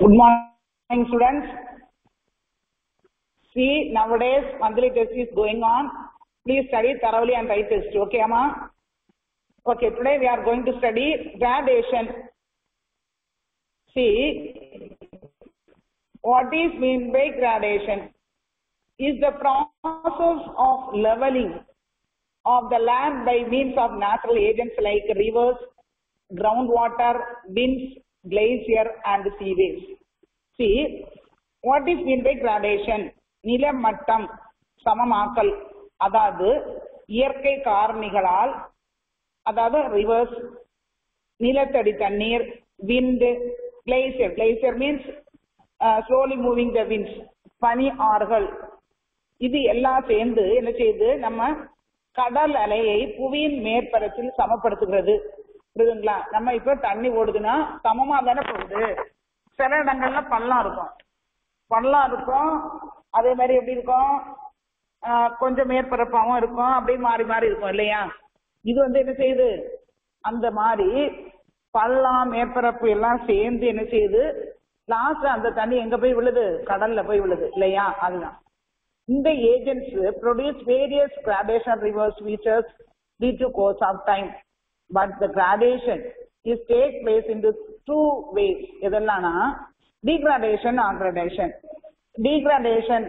Good morning, students. See, nowadays monthly test is going on. Please study thoroughly and write test. Okay, Amma? Okay, today we are going to study gradation. See, what is mean by gradation? Is the process of leveling of the land by means of natural agents like rivers, groundwater, winds, glacier and sea waves. See, what is mean by gradation? நிலமட்டம் சமமாக்கல் அதாவது இயற்கை காரணிகளால் அதாவது rivers நிலத்தடி தண்ணீர் wind glacier glacier means slowly moving the winds பனி ஆறுகள் இது எல்லாம் சேர்ந்து என்ன செய்யுது நம்ம கடல் அலையை புவியின் மேற்பரப்பில் சமப்படுத்துகிறது புரியுதுங்களா நம்ம இப்ப தண்ணி ஓடுதுன்னா சமமா தானே போகுது சில இடங்கள்ல பள்ளம் இருக்கும் பள்ளம் இருக்கும் அதே மாதிரி எப்படி இருக்கும் ஆஹ் கொஞ்சம் மேற்பரப்பாவும் இருக்கும் அப்படியே மாறி மாறி இருக்கும் இல்லையா இது வந்து என்ன செய்யுது அந்த மாதிரி பள்ளம் மேற்பரப்பு எல்லாம் சேர்ந்து என்ன செய்யுது லாஸ்ட் அந்த தண்ணி எங்க போய் விழுது கடல்ல போய் விழுது இல்லையா அதுதான் இந்த agents produce various gradation rivers features due to course of time but the gradation is take place in the two ways எதெல்லாம்னா degradation or gradation degradation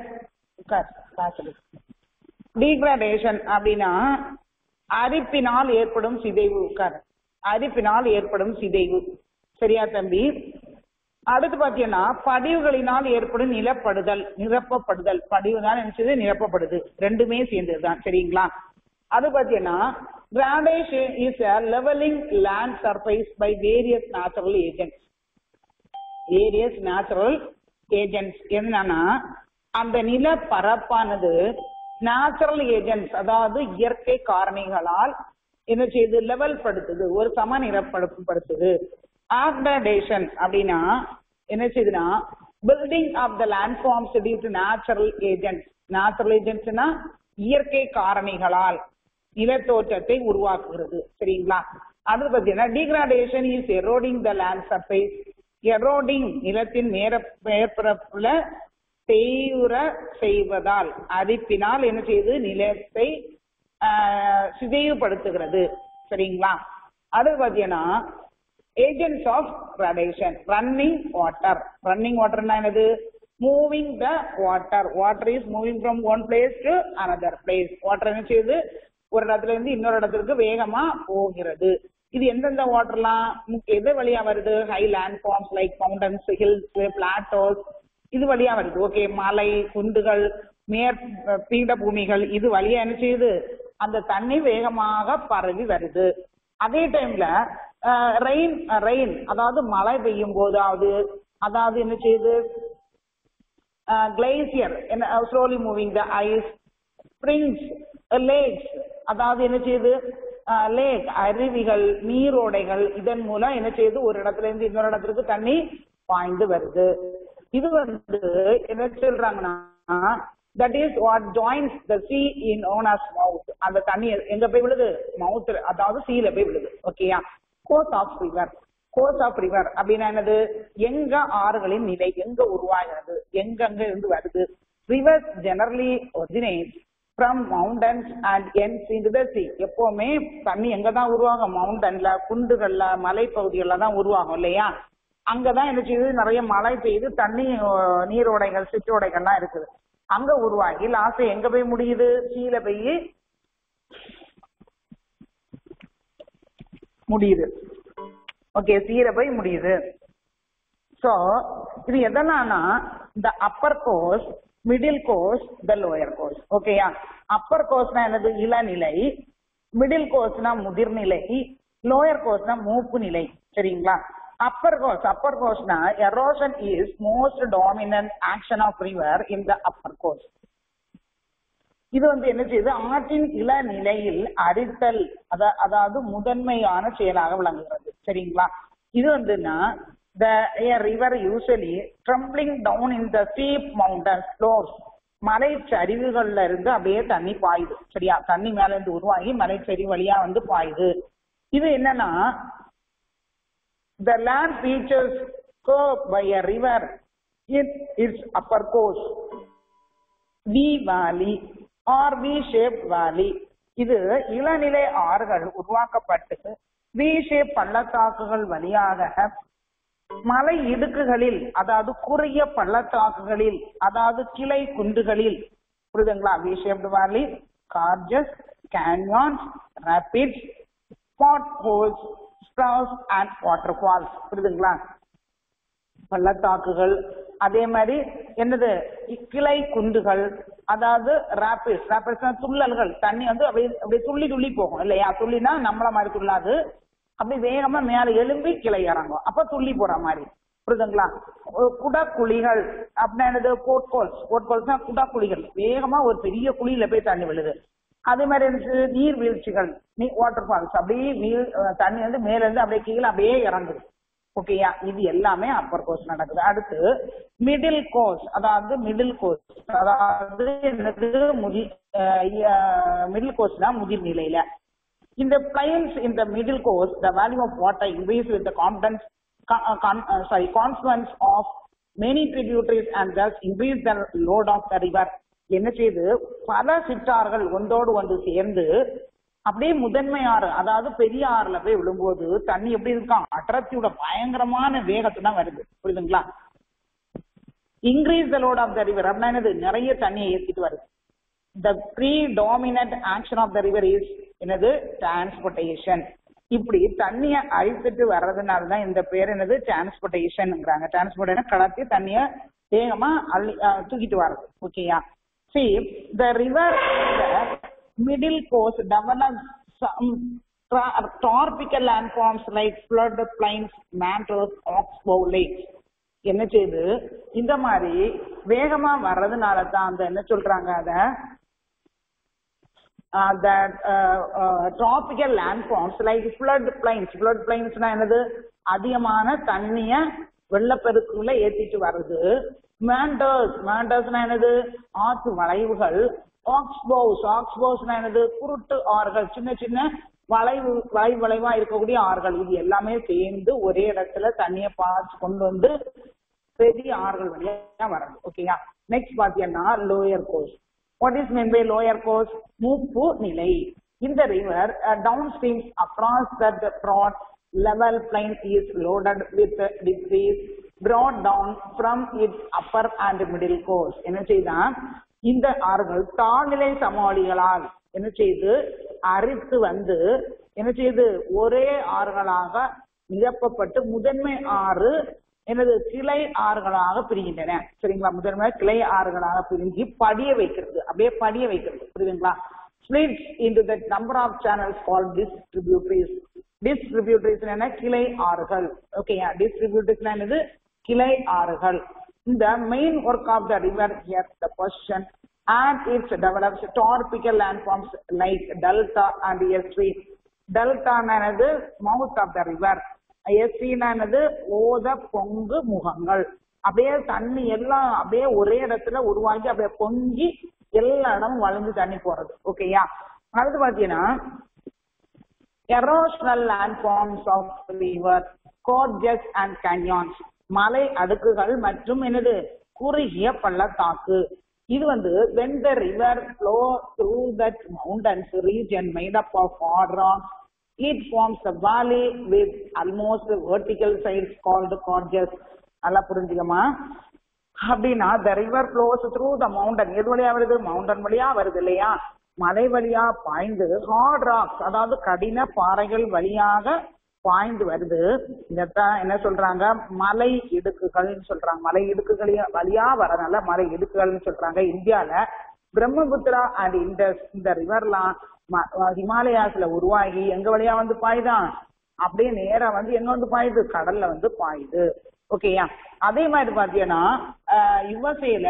degradation அப்படின்னா அரிப்பினால் ஏற்படும் சிதைவு அரிப்பினால் ஏற்படும் சிதைவு சரியா தம்பி அடுத்து பாத்தீங்கன்னா படிவுகளினால் ஏற்படும் நிலப்படுதல் நிரப்பப்படுதல் படிவு தான் நினைச்சது நிரப்பப்படுது ரெண்டுமே சேர்ந்ததுதான் சரிங்களா அது பாத்தீங்கன்னா gradation is a levelling land surface by various natural agents various natural agents என்னன்னா அந்த நில பரப்பானது நேச்சுரல் ஏஜென்ட்ஸ் அதாவது இயற்கை காரணிகளால் என்ன செய்யுது லெவல் படுத்துது ஒரு சம நிறப்படுத்துது ஆக்டேஷன் அப்படின்னா என்ன செய்யுதுன்னா building of the land forms due to natural agents நேச்சுரல் ஏஜென்ட்ஸ்னா இயற்கை காரணிகளால் நிலத்தோற்றத்தை உருவாக்குகிறது சரிங்களா அடுத்து பார்த்தீங்கன்னா degradation is eroding the land surface eroding நிலத்தின் மேற மேற்பரப்புல செய்யுற செய்வதால் அரிப்பினால் என்ன செய்யுது நிலத்தை சிதைவுபடுத்துகிறது சரிங்களா அடுத்து பார்த்தீங்கன்னா agents of gradation running water running வாட்டர்னா என்னது moving the water water is moving from one place to another place water என்ன செய்யுது ஒரு இடத்துல இருந்து இன்னொரு இடத்துக்கு வேகமா போகிறது இது எந்தெந்த வாட்டர்லாம் எது வழியா வருது high land forms like mountains hills plateaus இது வழியா வருது ஓகே மலை குண்டுகள் மேற் பீட பூமிகள் இது வழியா என்ன செய்யுது அந்த தண்ணி வேகமாக பரவி வருது அதே டைம்ல ரெயின் ரெயின் அதாவது மழை பெய்யும் போதாவது அதாவது என்ன செய்யுது கிளேசியர் என்ன slowly moving the ice springs lakes அதாவது என்ன செய்யுது லேக் அருவிகள் நீரோடைகள் இதன் மூலம் என்ன செய்யுது ஒரு இடத்துல இருந்து இன்னொரு இடத்துக்கு தண்ணி பாய்ந்து வருது இது வந்து என்ன சொல்றாங்கன்னா that is what joins the sea in known as mouth அந்த தண்ணி எங்க போய் விழுது மவுத் அதாவது சீல போய் விழுது ஓகேயா course of river course of river அப்படின்னா என்னது எங்க ஆறுகளின் நிலை எங்க உருவாகிறது எங்கெங்க இருந்து வருது rivers generally originate from mountains and ends in the sea எப்பவுமே தண்ணி எங்க தான் உருவாகும் மவுண்டன்ல குண்டுகள்ல மலைப்பகுதிகள்ல தான் உருவாகும் இல்லையா அங்கதான் என்ன செய்யுது நிறைய மழை பெய்யுது தண்ணி நீரோடைகள் சிற்றோடைகள்லாம் இருக்குது அங்க உருவாகி லாஸ்ட் எங்க போய் முடியுது சீல போய் முடியுது ஓகே சீல போய் முடியுது சோ இது எதனானா இந்த upper course middle course the lower course ஓகேயா அப்பர் கோர்ஸ்னா என்னது இளநிலை மிடில் கோர்ஸ்னா முதிர்நிலை லோயர் கோர்ஸ்னா மூப்பு நிலை சரிங்களா upper course upper course na erosion is most dominant action of river in the upper course இது வந்து என்ன செய்யுது ஆற்றின் இளநிலையில் அரித்தல் அதாவது முதன்மையான செயலாக விளங்குகிறது சரிங்களா இது வந்துன்னா the a river usually trembling down in the steep mountain slopes மலை சரிவுகள்ல இருந்து அப்படியே தண்ணி பாயுது சரியா தண்ணி மேல இருந்து உருவாகி மலை சரிவு வழியா வந்து பாயுது இது என்னன்னா the land features curved by a river in its upper course. V valley or V-shaped valley. இது இளநிலை ஆறுகள் உருவாக்கப்பட்டு வி ஷேப் பள்ளத்தாக்குகள் வழியாக மலை இடுக்குகளில் அதாவது குறுகிய பள்ளத்தாக்குகளில் அதாவது கிளை குன்றுகளில் புரியுதுங்களா V shaped valley gorges canyons rapids spot holes spurs and water falls புரியுதுங்களா பள்ளத்தாக்குகள் அதே மாதிரி என்னது கிளை குண்டுகள் அதாவது ராபிட்ஸ் ராபிட்ஸ் துள்ளல்கள் தண்ணி வந்து அப்படியே அப்படியே துள்ளி துள்ளி போகும் இல்லையா துள்ளினா நம்மள மாதிரி துள்ளாது அப்படி வேகமா மேல எழும்பி கிளை இறங்கும் அப்ப துள்ளி போற மாதிரி புரியுதுங்களா ஒரு குடக்குழிகள் அப்படின்னா என்னது போட்கோல்ஸ் போட்கோல்ஸ்னா குடக்குழிகள் வேகமா ஒரு பெரிய குழியில போய் தண்ணி விழுது அதே மாதிரி இருந்துச்சு நீர்வீழ்ச்சிகள் நீ வாட்டர் ஃபால்ஸ் அப்படியே நீர் அஹ் தண்ணி வந்து மேல இருந்து அப்படியே கீழே அப்படியே இறங்குது ஓகேயா இது எல்லாமே அப்பர் கோர்ஸ் நடக்குது அடுத்து மிடில் கோர்ஸ் அதாவது மிடில் கோர்ஸ் அதாவது என்னது முதி மிடில் கோர்ஸ்னா முதிர் நிலையில இந்த plains in the middle course the volume of water increases with the confidence con, uh, con, uh, sorry confluence of many tributaries and thus increase the load of the river என்ன செய்து பல சிற்றாறுகள் ஒன்றோடு ஒன்று சேர்ந்து அப்படியே முதன்மை ஆறு அதாவது பெரிய ஆறுல போய் விழும்போது தண்ணி எப்படி இருக்கான் அடர்த்தியோட பயங்கரமான வேகத்துல வருது புரியுதுங்களா increase the load of the river அப்படின்னா என்னது நிறைய தண்ணியை ஏத்திட்டு வருது the predominant action of the river is என்னது transportation இப்படி தண்ணிய அழித்துட்டு வர்றதுனால தான் இந்த பேர் என்னது டிரான்ஸ்போர்டேஷன்ங்கிறாங்க டிரான்ஸ்போர்ட் கடத்தி தண்ணிய வேகமா அள்ளி அஹ், தூக்கிட்டு வர்றது ஓகேயா see the river the middle course develops some tra- tropical landforms like flood plains mangroves oxbow lakes என்ன செய்யுது இந்த மாதிரி வேகமா வர்றதுனால தான் அந்த என்ன சொல்றாங்க அத uh, that uh, uh, tropical landforms like flood plains flood plains என்னது அதிகமான தண்ணிய வெள்ளப்பெருக்குள்ள ஏத்திட்டு வருது மேண்டர்ஸ் மேண்டர்ஸ்னா என்னது ஆற்று வளைவுகள் ஆக்ஸ்போஸ் ஆக்ஸ்போஸ்னா என்னது குருட்டு ஆறுகள் சின்ன சின்ன வளைவு வளைவு வளைவா இருக்கக்கூடிய ஆறுகள் இது எல்லாமே சேர்ந்து ஒரே இடத்துல தண்ணிய பாய்ச்சி கொண்டு வந்து பெரிய ஆறுகள் வழியா வர்றது ஓகேயா நெக்ஸ்ட் பாத்தீங்கன்னா lower course what is mean by lower course மூப்பு நிலை இந்த river down streams across that broad level plain is loaded with debris brought down from its upper and middle course என்ன செய்தா இந்த ஆறுகள் தாழ்நிலை சமவெளிகளால் என்ன செய்து அரித்து வந்து என்ன செய்து ஒரே ஆறுகளாக நிரப்பப்பட்டு முதன்மை ஆறு எனது கிளை ஆறுகளாக பிரிகின்றன சரிங்களா முதன்மை கிளை ஆறுகளாக பிரிஞ்சு படிய வைக்கிறது அப்படியே படிய வைக்கிறது புரியுதுங்களா splits into the number of channels called distributaries distributaries என்ன கிளை ஆறுகள் ஓகேயா distributaries என்னது கிளை ஆறுகள் இந்த main work of the river here the question and it develops tropical landforms like delta and estuary delta என்னது mouth of the river எஸ்டினானது ஓத பொங்கு முகங்கள் அப்படியே தண்ணி எல்லாம் அப்படியே ஒரே இடத்துல உருவாக்கி அப்படியே பொங்கி எல்லா இடமும் வளைஞ்சு தண்ணி போறது ஓகேயா அடுத்து பாத்தீங்கன்னா erosional landforms of river gorges and canyons மலை அடுக்குகள் மற்றும் என்னது குறுகிய பள்ளத்தாக்கு இது வந்து when the river flow through that mountains region made up of hard rocks it forms a valley with almost vertical sides called gorges நல்லா புரிஞ்சுக்கமா அப்படின்னா the river flows through the mountain எது வழியா வருது மவுண்டன் வழியா வருது இல்லையா மலை வழியா பாய்ந்து ஹார்ட் ராக்ஸ் அதாவது கடின பாறைகள் வழியாக பாய்ந்து வருது இதத்தான் என்ன சொல்றாங்க மலை இடுக்குகள்னு சொல்றாங்க மலை இடுக்குகள் வழியா வரனால மலை இடுக்குகள்னு சொல்றாங்க இந்தியால பிரம்மபுத்திரா அண்ட் இண்டஸ் இந்த ரிவர்லாம் ஹிமாலயாஸ்ல உருவாகி எங்க வழியா வந்து பாயுதான் அப்படியே நேரா வந்து எங்க வந்து பாயுது கடல்ல வந்து பாயுது ஓகேயா அதே மாதிரி பாத்தீங்கன்னா யுஎஸ்ஏல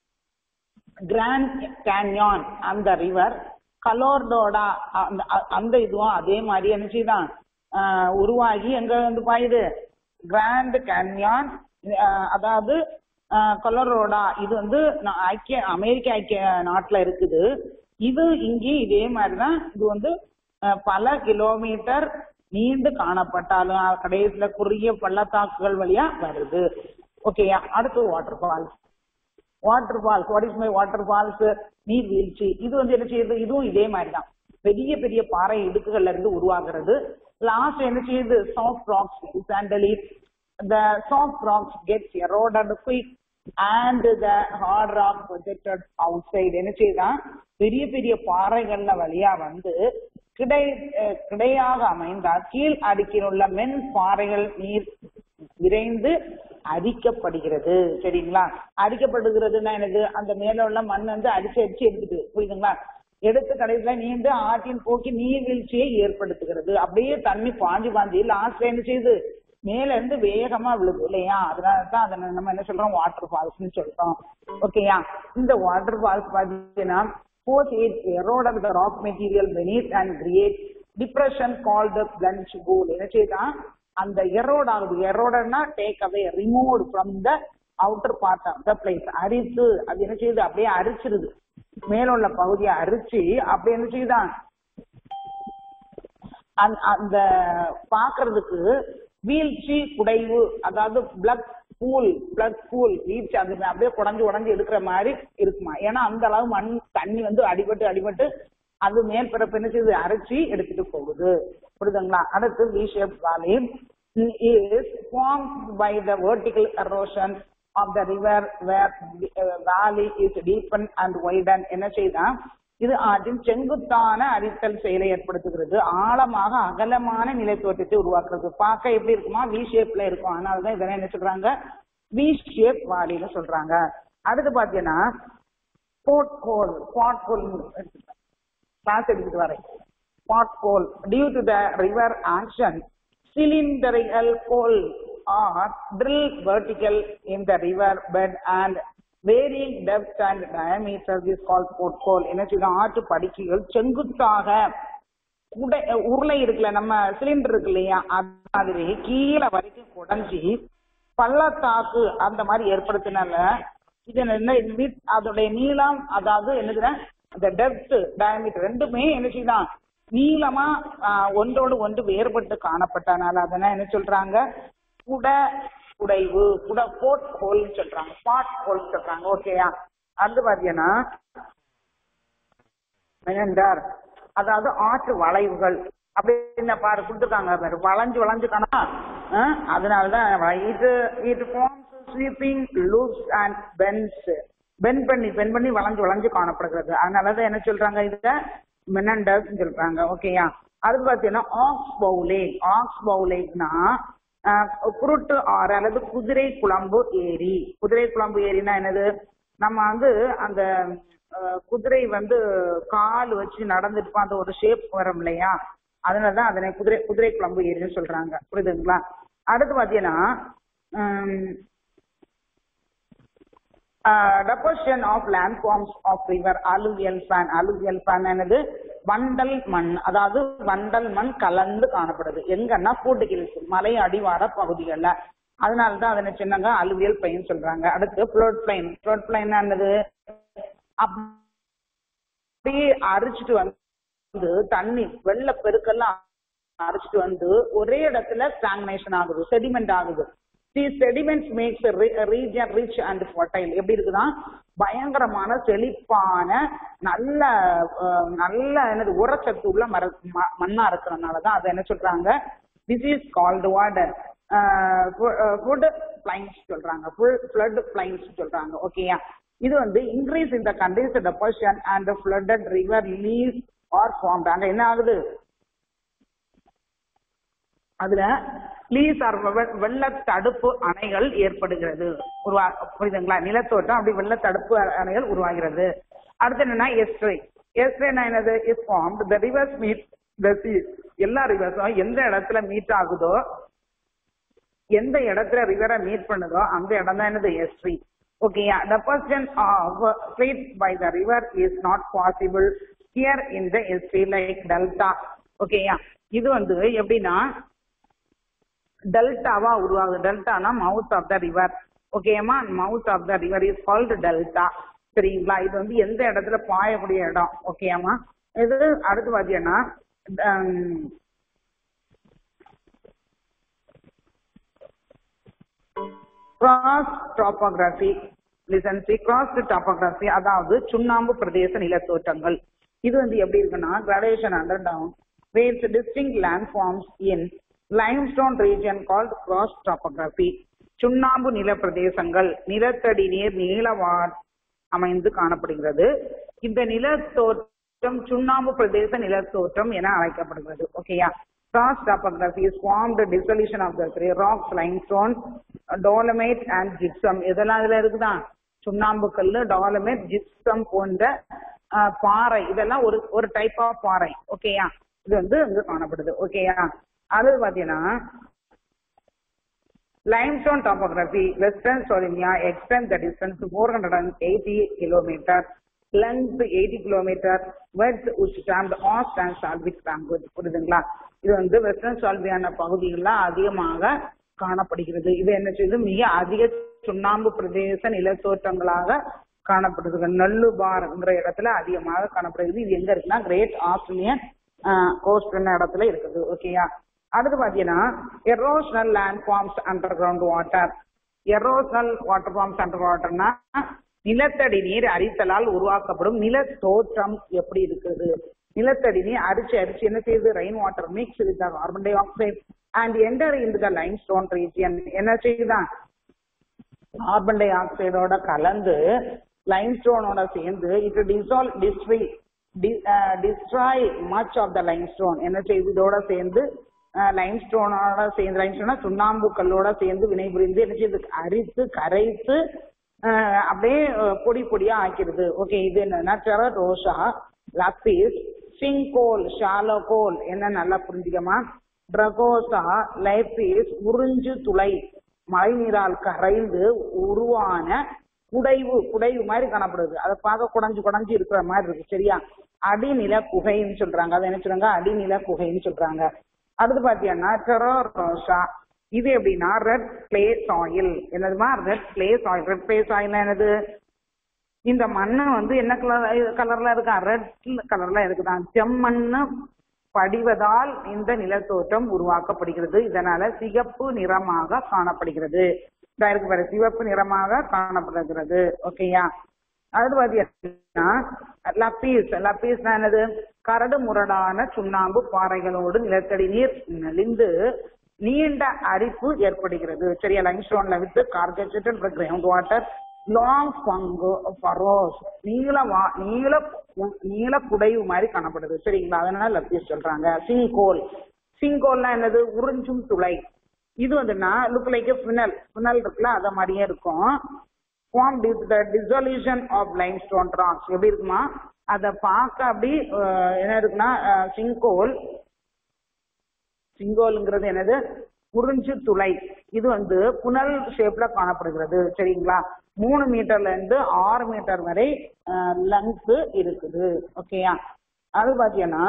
கிராண்ட் கேன்யான் அந்த ரிவர் கலோர்டோடா அந்த அ- அந்த இதுவும் அதே மாதிரி என்ன செய்தான் ஆஹ் உருவாகி எங்க வந்து பாயுது கிராண்ட் கேன்யான் அதாவது கொலரோடா இது வந்து நா- ஐக்கிய அமெரிக்க ஐக்கிய நாட்டுல இருக்குது இது இங்கே இதே மாதிரிதான் இது வந்து ஆஹ் பல கிலோமீட்டர் நீண்டு காணப்பட்டாலும் அது கடைசியில குறுகிய பள்ளத்தாக்குகள் வழியா வருது ஓகேயா அடுத்து water falls water falls what is my water falls நீர்வீழ்ச்சி இது வந்து என்ன செய்யுது இதுவும் இதே மாதிரி தான் பெரிய பெரிய பாறை இடுக்குகள்ல இருந்து உருவாகிறது லாஸ்ட் என்ன செய்யுது சாஃப்ட் ராக்ஸ் சாண்டலி the soft rocks gets eroded quick and the hard rock projected outside என்ன செய்யுதான் பெரிய பெரிய பாறைகள்ல வழியா வந்து கிடை அஹ் கிடையாக அமைந்த கீழ் அடுக்கில் உள்ள மென் பாறைகள் நீர் விரைந்து அரிக்கப்படுகிறது சரிங்களா அரிக்கப்படுகிறதுன்னா என்னது அந்த மேல உள்ள மண் வந்து அடிச்சு அடிச்சு எடுத்துட்டு புரியுதுங்களா எடுத்து கடைசியில நீண்டு ஆற்றின் போக்கி நீர்வீழ்ச்சியை ஏற்படுத்துகிறது அப்படியே தண்ணி பாஞ்சு பாஞ்சு லாஸ்ட்ல என்ன செய்யுது மேல இருந்து வேகமா விழுது இல்லையா அதனாலதான் அதை நம்ம என்ன சொல்றோம் வாட்டர் ஃபால்ஸ்னு சொல்றோம் ஓகேயா இந்த வாட்டர் ஃபால்ஸ் பாத்தீங்கன்னா pose it erode the rock material beneath and create depression call the plunge pool என்ன செய்யுதான் அந்த எரோட் ஆகுது எரோடன்னா take away remove from the outer part of the place அரித்து அது என்ன செய்யுது அப்படியே அரிச்சிருது மேல உள்ள பகுதியை அரிச்சு அப்படி என்ன செய்யுதான் அந்த- அந்த பாக்குறதுக்கு வீழ்ச்சி குடைவு அதாவது பிளட் பூல் பிளட் பூல் வீழ்ச்சி அது அப்படியே குடஞ்சு உடஞ்சு எடுக்கிற மாதிரி இருக்குமா ஏன்னா அந்த அளவு மண் தண்ணி வந்து அடிபட்டு அடிபட்டு அது மேல் பிறப்பு என்ன செய்யுது அரைச்சி எடுத்துட்டு போகுது புரியுதுங்களா அடுத்து V shape valley is form by the vertical erosion of the river where uh, valley is deepened and widened என்ன செய்தான் இது ஆற்றின் செங்குத்தான அரித்தல் செயலை ஏற்படுத்துகிறது ஆழமாக அகலமான நிலை தோற்றத்தை உருவாக்குறது பார்க்க எப்படி இருக்குமா வி ஷேப்ல இருக்கும் அதனாலதான் இதெல்லாம் என்ன சொல்றாங்க வி ஷேப் வாலின்னு சொல்றாங்க அடுத்து பாத்தீங்கன்னா போர்ட் கோல் பாட் கோல் கிளாஸ் எடுத்துட்டு வரேன் pothole due to the river action cylindrical coal are drill vertical in the river bed and varying depth and diameter is called port coal என்ன செய்யும் ஆற்று படுக்கைகள் செங்குத்தாக உடை உருளை இருக்குல்ல நம்ம சிலிண்டர் இருக்கு இல்லையா அது மாதிரி கீழே வரைக்கும் குடஞ்சி பள்ளத்தாக்கு அந்த மாதிரி ஏற்படுத்தினால இது என்ன இது- அதோடைய நீளம் அதாவது என்னதுன்னா அந்த டெப்த் டயமீட்டர் ரெண்டுமே என்ன செய்யலாம் நீளமா ஆஹ், ஒன்றோடு ஒன்று வேறுபட்டு காணப்பட்டனால அதெல்லாம் என்ன சொல்றாங்க குட குடைவு குட போட் ஹோல்னு சொல்றாங்க பாட் ஹோல் சொல்றாங்க ஓகேயா அடுத்து பாத்தீங்கன்னா மெனண்டார் அதாவது ஆற்று வளைவுகள் அப்படின்னு பாரு கொடுத்துருக்காங்க பாரு வளைஞ்சு வளைஞ்சு காணா அதனாலதான் இது இது forms sweeping loops and bends bend பண்ணி பென் பண்ணி வளைஞ்சு வளைஞ்சு காணப்படுகிறது அதனாலதான் என்ன சொல்றாங்க இத மெனண்டர்ஸ் சொல்றாங்க ஓகேயா அது பாத்தீங்கன்னா ஆக்ஸ் பவுலேக் ஆக்ஸ் பவுலேக்னா குருட்டு ஆறு அல்லது குதிரை குழம்பு ஏரி குதிரை குழம்பு ஏரினா என்னது நம்ம வந்து அந்த அஹ், குதிரை வந்து கால் வச்சு நடந்துட்டு அந்த ஒரு ஷேப் வரும் இல்லையா அதனாலதான் அதனை குதிரை குதிரை குழம்பு ஏரின்னு சொல்றாங்க புரியுதுங்களா அடுத்து பாத்தீங்கன்னா deposition of land forms of river alluvial fan alluvial fan என்னது வண்டல் மண் அதாவது வண்டல் மண் கலந்து காணப்படுது எங்கன்னா கூட்டுகில்ஸ் மலை அடிவார பகுதிகள்ல அதனால தான் அதனை சின்னங்க அலுவியல் பிளைன் சொல்றாங்க அடுத்து ஃப்ளோட் பிளைன் ஃப்ளோட் பிளைன் என்னது அப்படியே அரிச்சிட்டு வந்து தண்ணி வெள்ள பெருக்கெல்லாம் அரைச்சிட்டு வந்து ஒரே இடத்துல ஸ்டாக்னேஷன் ஆகுது செடிமெண்ட் ஆகுது the sediments makes region rich and fertile எப்படி இருக்குதா பயங்கரமான செழிப்பான நல்ல அஹ், நல்ல என்னது உரச்சத்து உள்ள மர ம- மண்ணா இருக்கிறதுனால தான் அதை என்ன சொல்றாங்க this is called water flood plains சொல்றாங்க ஃபுல் ஃப்ளட் பிளைன்ஸ் சொல்றாங்க ஓகேயா இது வந்து இன்க்ரீஸ் இந்த countries deposition and flooded river levees are form அங்க என்ன ஆகுது அதுல லீஸ் ஆர் வெள்ள தடுப்பு அணைகள் ஏற்படுகிறது உருவா புரியுதுங்களா நிலத்தோட்டம் அப்படி வெள்ள தடுப்பு அணைகள் உருவாகிறது அடுத்து என்னன்னா எஸ்ட்ரை எஸ்ட்ரைனா என்னது is formed the rivers meet the sea எல்லா ரிவர்ஸும் எந்த இடத்துல மீட் ஆகுதோ எந்த இடத்துல ரிவரை மீட் பண்ணுதோ அந்த இடம் தான் என்னது எஸ்ட்ரி ஓகேயா deposition of street by the river is not possible here in the estuary like delta ஓகேயா இது வந்து எப்படின்னா டெல்டாவா உருவாகுது டெல்டானா மவுத் ஆஃப் த ரிவர் ஓகேமா mouth of the river is called delta சரிங்களா இது வந்து எந்த இடத்துல பாயக்கூடிய இடம் ஓகேமா இது அடுத்து பாத்தீங்கன்னா கிராஸ் டாப்போகிராஃபி லிசன்சி கிராஸ் டாப்போகிராஃபி அதாவது சுண்ணாம்பு பிரதேச நிலத்தோற்றங்கள் இது வந்து எப்படி இருக்குன்னா gradation under down waters distinct land forms in limestone region called cross topography சுண்ணாம்பு நில பிரதேசங்கள் நிலத்தடி நீர் நீளவா அமைந்து காணப்படுகிறது இந்த நிலத்தோற்றம் சுண்ணாம்பு பிரதேச நிலத்தோற்றம் என அழைக்கப்படுகிறது ஓகேயா cross topography is formed dissolution of the three rocks limestone dolomite and gypsum இதெல்லாம் இதுல இருக்குதா சுண்ணாம்பு கல்லு டாலமேட் ஜிப்சம் போன்ற ஆஹ், பாறை இதெல்லாம் ஒரு ஒரு டைப் ஆஃப் பாறை ஓகேயா இது வந்து இங்க காணப்படுது ஓகேயா அடுத்து பாத்தீங்கன்னா limestone topography western Slovenia extends the distance to 480 kilometer length 80 kilometer width which termed Ost and Slavic language புரியுதுங்களா இது வந்து வெஸ்டர்ன் சால்வியான பகுதிகளில் அதிகமாக காணப்படுகிறது இது என்ன செய்யுது மிக அதிக சுண்ணாம்பு பிரதேச நிலத்தோற்றங்களாக காணப்படுது நல்லுபார்ங்கிற இடத்துல அதிகமாக காணப்படுகிறது இது எங்க இருக்குன்னா கிரேட் ஆஸ்திரேலியன் கோஸ்ட் இடத்துல இருக்குது ஓகேயா அடுத்து பாத்தீங்கன்னா erosional land forms under ground water erosional water forms under வாட்டர்னா நிலத்தடி நீர் அரித்தலால் உருவாக்கப்படும் நிலத்தோற்றம் எப்படி இருக்குது நிலத்தடி நீர் அரிச்சு அரிச்சு என்ன செய்யுது rain water mix with carbon dioxide and enter in the limestone region என்ன செய்யுதான் கார்பன் டை ஆக்சைடோட கலந்து லைம்ஸ்டோனோட சேர்ந்து it dissolve destroy destroy much of the limestone என்ன செய்யுது இதோட சேர்ந்து லைம்ஸ்டோனோட சேர்ந்து லைம்ஸ்டோனா சுண்ணாம்பு கல்லோட சேர்ந்து வினைபுரிந்து என்ன செய்யுது அரித்து கரைத்து அஹ், அப்படியே அஹ், பொடி பொடியா ஆக்கிடுது ஓகே இது என்னன்னா டெரரோஷா லப்பீஸ் சிங்கோல் ஷாலோகோல் என்ன நல்லா புரிஞ்சுக்கமா ட்ரகோசா லைப்பீஸ் உறிஞ்சு துளை மழை நீரால் கரைந்து உருவான குடைவு குடைவு மாதிரி காணப்படுது அதை பார்க்க குடஞ்சு குடஞ்சு இருக்கிற மாதிரி இருக்கு சரியா அடிநில குகைன்னு சொல்றாங்க அதை என்ன சொல்றாங்க அடிநில குகைன்னு சொல்றாங்க அடுத்து பாத்தீங்கன்னா டெரோரோஷா இது எப்படின்னா ரெட் கிளே சாயில் என்னதுமா red clay soil red clay soil என்னது இந்த மண்ணு வந்து என்ன கலர் கலர்ல இருக்கா ரெட் கலர்ல இருக்குதான் செம்மண்ணு படிவதால் இந்த நிலத்தோற்றம் உருவாக்கப்படுகிறது இதனால சிகப்பு நிறமாக காணப்படுகிறது இதா இருக்கு பாரு சிவப்பு நிறமாக காணப்படுகிறது ஓகேயா அடுத்து பாத்தீங்கன்னா லப்பீஸ் லப்பீஸ்னா என்னது கரடு முரடான சுண்ணாம்பு பாறைகளோடு நிலத்தடி நீர் நலிந்து நீண்ட அரிப்பு ஏற்படுகிறது சரியா லைம்ஸ்டோன்ல with carbonated ground water long பங்கு ஃபரோஸ் நீள வா நீள நீள குடைவு மாதிரி காணப்படுது சரிங்களா அதனால லப்பீஸ் சொல்றாங்க சிங்கோல் சிங்கோல்னா என்னது உறிஞ்சும் துளை இது வந்துன்னா லுக் லைக் ஃபினல் ஃபினல் இருக்குல்ல அத மாதிரியே இருக்கும் formed with the dissolution of limestone rocks எப்படி இருக்குமா அத பார்க்க அப்படி அஹ், என்ன இருக்குன்னா சிங்கோல் சிங்கோல்ங்கிறது என்னது உறிஞ்சு துளை இது வந்து புனல் ஷேப்ல காணப்படுகிறது சரிங்களா மூணு மீட்டர்ல இருந்து ஆறு மீட்டர் வரை லென்த் இருக்குது ஓகேயா அது பாத்தீங்கன்னா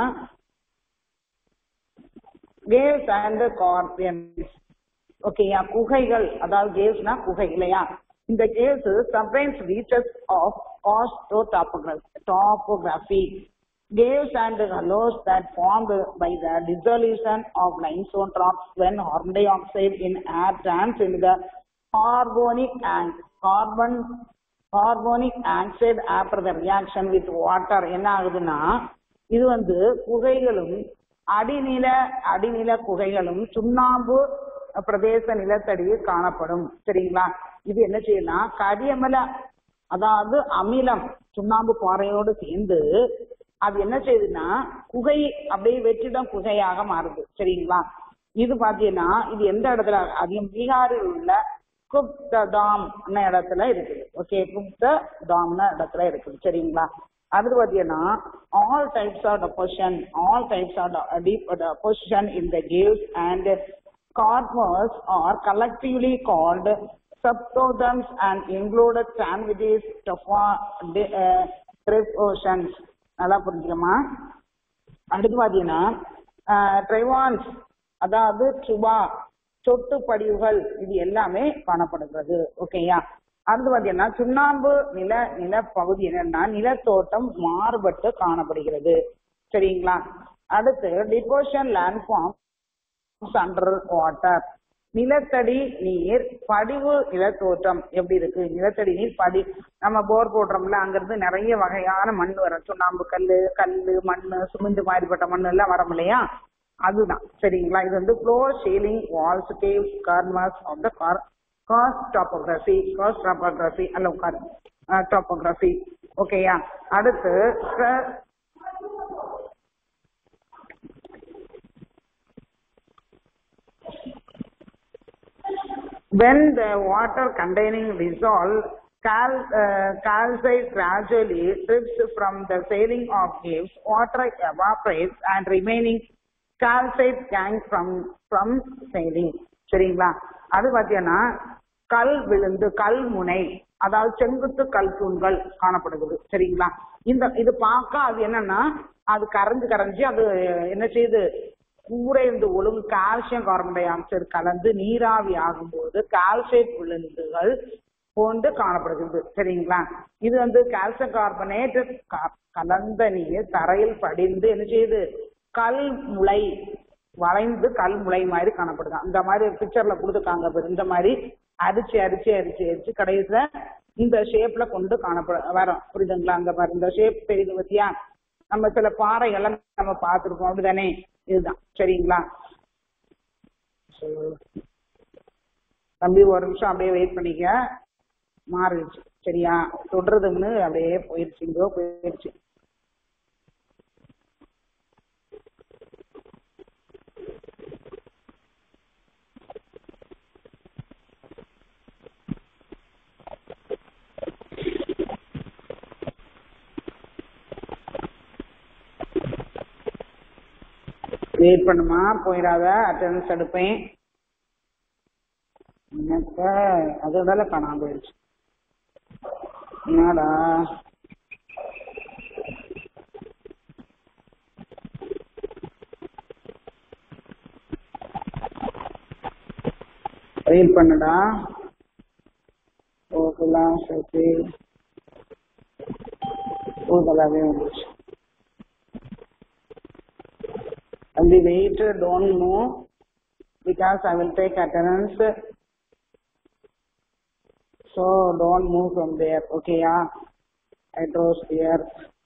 கேவ்ஸ் அண்ட் கார்பியன்ஸ் ஓகேயா குகைகள் அதாவது கேவ்ஸ்னா குகை இல்லையா இந்த caves sometimes reaches of karst topography caves and hollows that formed by the dissolution of limestone rocks when carbon dioxide in air turns into the carbonic and carbon carbonic oxide after the reaction with water என்ன ஆகுதுன்னா இது வந்து குகைகளும் அடிநில அடிநில குகைகளும் சுண்ணாம்பு பிரதேச நிலத்தடியில் காணப்படும் சரிங்களா இது என்ன செய்யலாம் கரியமல அதாவது அமிலம் சுண்ணாம்பு பாறையோடு சேர்ந்து அது என்ன செய்யுதுன்னா குகை அப்படியே வெற்றிடம் குகையாக மாறுது சரிங்களா இது பாத்தீங்கன்னா இது எந்த இடத்துல அதிகம் பீகாரில் உள்ள குப்ததாம் இடத்துல இருக்குது ஓகே குப்ததாம்னு இடத்துல இருக்குது சரிங்களா அடுத்து பாத்தீங்கன்னா all types of deposition all types of deep deposition in the caves and corpus are collectively called subtotums and included sandwiches, tofa, oceans நல்லா புரிஞ்சுக்கமா அடுத்து பாத்தீங்கன்னா ட்ரைவான்ஸ் அதாவது சுபா சொட்டு படிவுகள் இது எல்லாமே காணப்படுகிறது ஓகேயா அடுத்து பாத்தீங்கன்னா சுண்ணாம்பு நில நில பகுதி என்னன்னா நிலத்தோட்டம் மாறுபட்டு காணப்படுகிறது சரிங்களா அடுத்து deposition land form under water நிலத்தடி நீர் படிவு நிலத்தோற்றம் எப்படி இருக்கு நிலத்தடி நீர் படி நம்ம போர் போடுறோம்ல அங்கிருந்து நிறைய வகையான மண் வரும் சுண்ணாம்பு கல்லு கல்லு மண்ணு சிமெண்ட் மாதிரிப்பட்ட மண் எல்லாம் வரும் இல்லையா அதுதான் சரிங்களா இது வந்து floor ceiling walls caves corners of the car karst topography karst topography அல்ல உட்காரு டாப்போகிராஃபி ஓகேயா அடுத்து ஸ்ட்ர- when the water containing dissolved cal, uh, calcite gradually trips from the ceiling of caves, water evaporates and remaining calcite gangs from from ceiling. சரிங்களா அது பார்த்தீங்கன்னா கல் விழுந்து கல் முனை அதாவது செங்குத்து கல் தூண்கள் காணப்படுகிறது சரிங்களா இந்த இது பார்க்க அது என்னன்னா அது கரைஞ்சு கரைஞ்சு அது என்ன செய்யுது உறைந்து ஒழுங்கு கால்சியம் கார்பன் டை ஆக்சைடு கலந்து நீராவி ஆகும்போது கால்சைட் விழுந்துகள் போன்று காணப்படுகிறது சரிங்களா இது வந்து கால்சியம் கார்பனேட் கலந்த நீர் தரையில் படிந்து என்ன செய்யுது கல் முளை வளைந்து கல் முளை மாதிரி காணப்படுது அந்த மாதிரி பிக்சர்ல கொடுத்துருக்காங்க பாரு. இந்த மாதிரி அரிச்சு அரிச்சு அரிச்சு அரிச்சு கடைசியில இந்த ஷேப்ல கொண்டு காணப்பட வரும் புரியுதுங்களா அந்த மாதிரி இந்த ஷேப் தெரியுது பத்தியா நம்ம சில பாறைகள்லாம் நம்ம பார்த்துருக்கோம் அப்படிதானே இதுதான் சரிங்களா தம்பி ஒரு நிமிஷம் அப்படியே வெயிட் பண்ணிக்க மாறிடுச்சு சரியா தொடுறதுன்னு அப்படியே போயிடுச்சு இங்கோ போயிடுச்சு வெயிட் பண்ணுமா போயிடாத அட்டெண்டன்ஸ் எடுப்பேன் என்னத்த அதோட காணாம போயிடுச்சு என்னடா வெயிட் பண்ணுடா ஓகேலாம் சேர்த்து ஓகேலாவே வந்துச்சு And the waiter don't move because I will take attendance. So don't move from there. Okay, yeah. I draws here.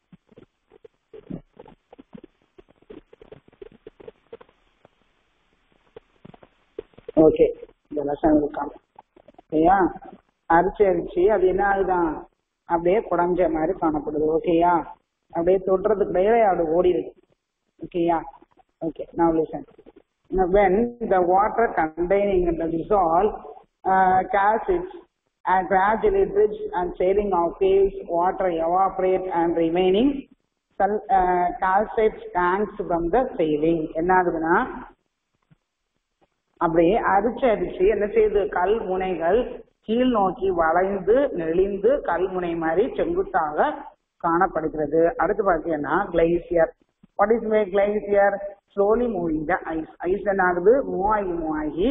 Okay. The lesson will come. ஓகேயா அரிச்சு அரிச்சு அது என்ன ஆகுதான் அப்படியே குடஞ்ச மாதிரி காணப்படுது ஓகேயா அப்படியே தொடுறதுக்கு இடையில அப்படி ஓடிடுது ஓகேயா Okay, now listen. Now, when the water containing the dissolved uh, calcites and gradually drips and sailing of caves, water evaporate and remaining cal- uh, calcite tanks from the sailing. என்ன ஆகுதுன்னா அப்படியே அரிச்சு அரிச்சு என்ன செய்யுது கல் முனைகள் கீழ் நோக்கி வளைந்து நெளிந்து கல்முனை மாதிரி செங்குத்தாக காணப்படுகிறது அடுத்து பார்த்தீங்கன்னா glacier what is may glacier slowly moving the ice ice என்ன ஆகுது மூவ் ஆகி மூவ் ஆகி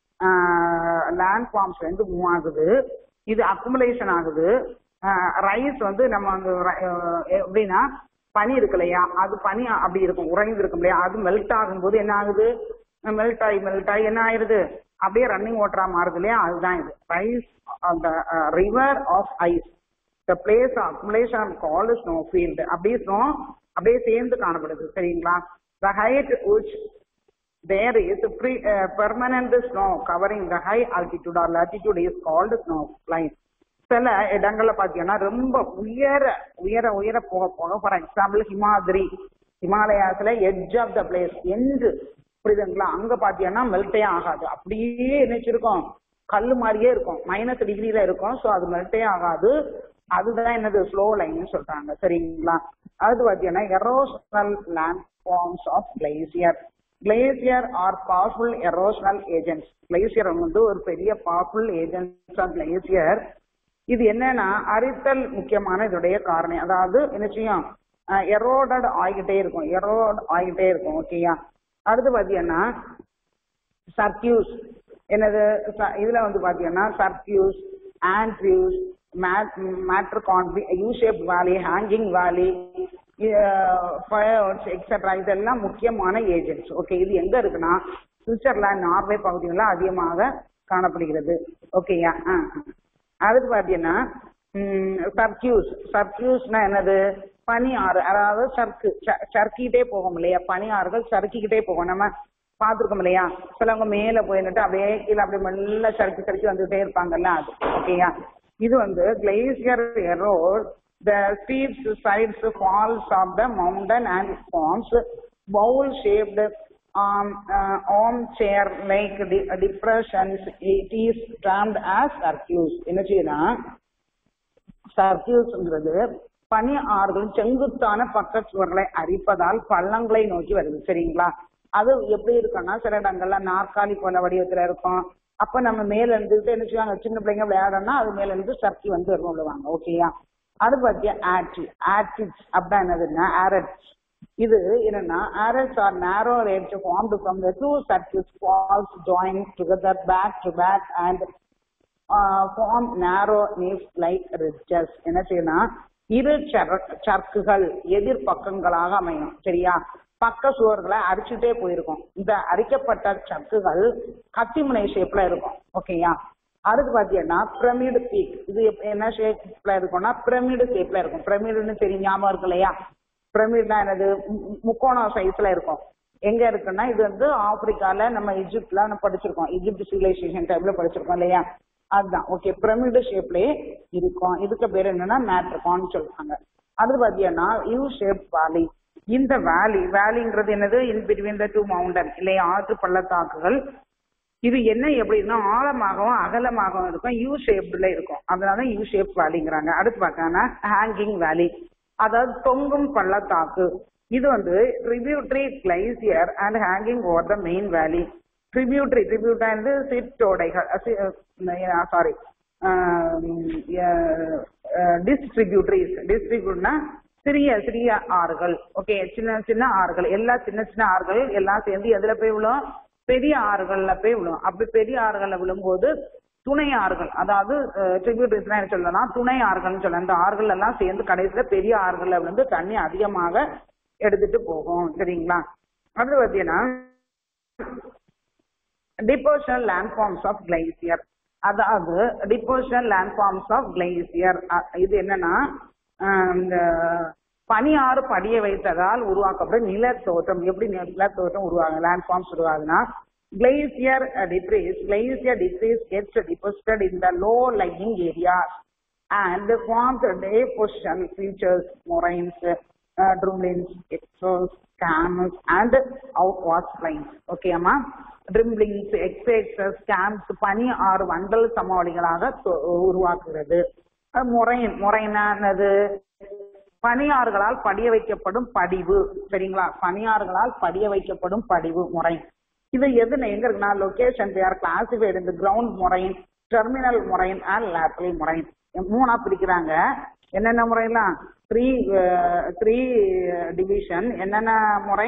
லேண்ட் ஃபார்ம்ஸ்ல இருந்து மூவ் ஆகுது இது அக்குமுலேஷன் ஆகுது ரைஸ் வந்து நம்ம அந்த ri- அஹ் எப்படின்னா பனி இருக்கு இல்லையா அது பனி அப்படி இருக்கும் உறைந்து இருக்கும் இல்லையா அது மெல்ட் ஆகும்போது என்ன ஆகுது மெல்ட் ஆகி மெல்ட் ஆகி என்ன ஆயிருது அப்படியே ரன்னிங் வாட்டரா மாறுது இல்லையா அதுதான் இது ரைஸ் அந்த river of ice the place accumulation call snow field அப்படியே ஸ்னோ அப்படியே சேர்ந்து காணப்படுது சரிங்களா the height which there is a pre, uh, permanent snow covering the high altitude or latitude is called snow line சில இடங்கள்ல பாத்தீங்கன்னா ரொம்ப உயர உயர உயர போக போக ஃபார் எக்ஸாம்பிள் ஹிமாதிரி ஹிமாலயாஸ்ல edge of the place end புரியுதுங்களா அங்க பாத்தீங்கன்னா மெல்ட்டே ஆகாது அப்படியே என்னச்சிருக்கும் கல் மாதிரியே இருக்கும் மைனஸ் டிகிரில இருக்கும் ஸோ அது மெல்ட்டே ஆகாது அதுதான் என்னது ஸ்லோ லைன்னு சொல்றாங்க சரிங்களா அது பாத்தீங்கன்னா erosional land forms of glacier glacier are powerful erosional agents glacier வந்து ஒரு பெரிய பவர்ஃபுல் ஏஜென்ட்ஸ் ஆஃப் கிளேசியர் இது என்னன்னா அரித்தல் முக்கியமான இதோடைய காரணம் அதாவது என்ன செய்யும் எரோடட் ஆகிட்டே இருக்கும் எரோட் ஆகிட்டே இருக்கும் ஓகேயா அடுத்து பாத்தீங்கன்னா சர்க்கியூஸ் என்னது ச- இதுல வந்து பாத்தீங்கன்னா சர்க்கியூஸ் ஆண்ட்ரியூஸ் மேட்ரிகான் U shape valley hanging valley fires etcetera இதெல்லாம் முக்கியமான ஏஜென்ட்ஸ் ஓகே இது எங்க இருக்குன்னா சுவிட்சர்லாந்து நார்வே பகுதிகளில் அதிகமாக காணப்படுகிறது ஓகேயா ஆ அடுத்து பார்த்தீங்கன்னா சர்க்கியூஸ் சர்க்கியூஸ்னா என்னது பனி ஆறு அதாவது சர்க்கு ச- சறுக்கிக்கிட்டே போகும் இல்லையா பனி ஆறுகள் சறுக்கிக்கிட்டே போகும் நம்ம பார்த்துருக்கோம் இல்லையா சிலவங்க மேலே போயிட்டு அப்படியே கீழே அப்படியே மெல்ல சறுக்கி சறுக்கி வந்துட்டே இருப்பாங்கல்ல அது ஓகேயா இது வந்து glacier erode the steeps sides falls of the mountain and forms bowl shaped um, uh, armchair like de- depressions it is termed as circuits என்ன செய்யுதுன்னா சர்க்கியூஸ்ங்கிறது பனி ஆறுகள் செங்குத்தான பக்க சுவர்களை அரிப்பதால் பள்ளங்களை நோக்கி வருது சரிங்களா அது எப்படி இருக்கும்னா சில இடங்கள்ல நாற்காலி போல வடிவத்துல இருக்கும் அப்ப நம்ம மேல இருந்துட்டு என்ன செய்வாங்க சின்ன பிள்ளைங்க விளையாடணும்னா அது மேல இருந்து சர்க்கி வந்து வரும் விடுவாங்க ஓகேயா அது பார்த்தியா ஆட்டி ஆட்டிட்ஸ் அப்படின்னா என்னதுன்னா ஆரட்ஸ் இது என்னன்னா arrows are narrow edge formed from the two circuits walls joined together back to back and uh, form narrow naves like ridges என்ன செய்யணும் இரு சர- சர்க்குகள் எதிர் பக்கங்களாக அமையும் சரியா பக்க சுவர்களை அரிச்சுட்டே போயிருக்கும் இந்த அரிக்கப்பட்ட சர்க்குகள் கத்திமுனை ஷேப்ல இருக்கும் ஓகேயா அடுத்து பாத்தீங்கன்னா பிரமிடு பீக் இது எப்ப- என்ன ஷேப்ல இருக்கும்னா பிரமிடு ஷேப்ல இருக்கும் பிரமிடுன்னு தெரியும் ஞாபகம் இருக்கு இல்லையா பிரமிட்னா என்னது மு- மு- முக்கோணம் சைஸ்ல இருக்கும் எங்க இருக்குன்னா இது வந்து ஆப்பிரிக்கால நம்ம எஜிப்ட்ல நம்ம படிச்சிருக்கோம் எஜிப்ட் சிவிலைசேஷன் டைம்ல படிச்சிருக்கோம் இல்லையா அதுதான் ஓகே பிரமிடு ஷேப்லயே இருக்கும் இதுக்கு பேர் என்னன்னா மேட்ரிகான்னு சொல்றாங்க அடுத்து பாத்தீங்கன்னா யூ ஷேப் வேலி இந்த வேலி வேலிங்கிறது என்னது in between the two mountain இல்லையா ஆற்று பள்ளத்தாக்குகள் இது என்ன எப்படின்னா ஆழமாகவும் அகலமாகவும் இருக்கும் யூ ஷேப்ல இருக்கும் அதனால யூ ஷேப் வேலிங்கிறாங்க அடுத்து பார்க்கணும்னா ஹேங்கிங் வேலி அதாவது தொங்கும் பள்ளத்தாக்கு இது வந்து tributary glacier and hanging over the main valley tributary tributary வந்து சிற்றோடைகள் சாரி டிஸ்ட்ரிபியூட்ரிஸ் டிஸ்ட்ரிபியூட்னா சிறிய சிறிய ஆறுகள் ஓகே சின்ன சின்ன ஆறுகள் எல்லா சின்ன சின்ன ஆறுகள் எல்லாம் சேர்ந்து எதுல போய் விழும் பெரிய ஆறுகள்ல போய் விழும் அப்படி பெரிய ஆறுகள்ல விழும்போது துணை ஆறுகள் அதாவது ட்ரிபியூட்டரிஸ் என்ன சொல்லலாம் துணை ஆறுகள்னு சொல்லலாம் இந்த ஆறுகள் எல்லாம் சேர்ந்து கடைசியில பெரிய ஆறுகள்ல விழுந்து தண்ணி அதிகமாக எடுத்துட்டு போகும் சரிங்களா அடுத்து பார்த்தீங்கன்னா டிபோஷனல் லேண்ட்ஃபார்ம்ஸ் ஆஃப் கிளைசியர் அதாவது டிபோஷனல் லேண்ட்ஃபார்ம்ஸ் ஆஃப் கிளைசியர் இது என்னன்னா அஹ், இந்த பனியாறு படிய வைத்ததால் உருவாக்கப்படும் நிலத்தோற்றம் எப்படி நிலத்தோற்றம் உருவாங்க லேண்ட்ஃபார்ம்ஸ் உருவாகுதுன்னா glacier decrease glacier decrease gets deposited in the low lying areas and forms deposition features moraines uh, drumlins exos cams and outwash plains okay அம்மா ட்ரிம்லிங்ஸ் எக்ஸேக்சஸ் கேம்ஸ் பனி ஆறு வண்டல் சமவெளிகளாக தொ- உருவாக்குகிறது அது முறையின் முறையினது பனியாறுகளால் படிய வைக்கப்படும் படிவு சரிங்களா பனியாறுகளால் படிய வைக்கப்படும் படிவு முறை இது எது எங்க இருக்குன்னா லொகேஷன் ஆர் கிளாசிஃபைடு இந்த கிரவுண்ட் முறையின் டெர்மினல் முறையின் அண்ட் லேட்டரல் முறையின் மூணா பிரிக்கிறாங்க என்னென்ன முறையெல்லாம் த்ரீ த்ரீ டிவிஷன் என்னென்ன முறை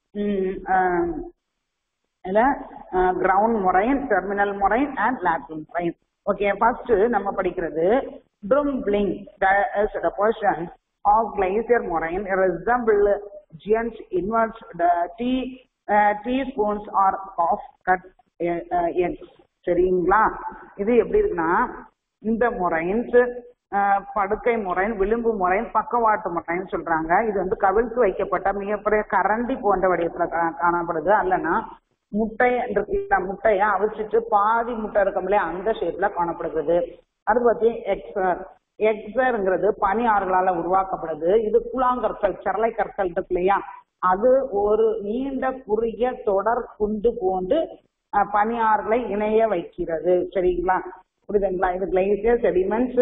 இல்ல கிரவுண்ட் முறையின் டெர்மினல் முறை அண்ட் லேட்டரல் முறை ஓகே ஃபர்ஸ்ட் நம்ம படிக்கிறது ட்ரும்பிளிங் the portion of glacier moraine resemble giant inverts the tea uh, teaspoons or half cut uh, uh, eggs சரிங்களா இது எப்படி இருக்குன்னா இந்த முறைன்ஸ் படுக்கை முறைன் விளிம்பு முறைன் பக்கவாட்டு முறைன்னு சொல்றாங்க இது வந்து கவிழ்த்து வைக்கப்பட்ட மிகப்பெரிய கரண்டி போன்ற வடிவத்துல கா- காணப்படுது அல்லனா முட்டை இருக்குல்ல முட்டைய அவிச்சிட்டு பாதி முட்டை இருக்கும் இல்லையா அந்த ஷேப்ல காணப்படுகிறது அது பத்தி எக்ஸர் எக்ஸர்ங்கிறது பனி ஆறுகளால உருவாக்கப்படுது இது கூழாங்கற்கள் சரளை கற்கள் இருக்கு இல்லையா அது ஒரு நீண்ட குறுகிய தொடர் குண்டு போன்று அஹ், பனியாறுகளை இணைய வைக்கிறது சரிங்களா புரியுதுங்களா இது கிளைசியர் sediments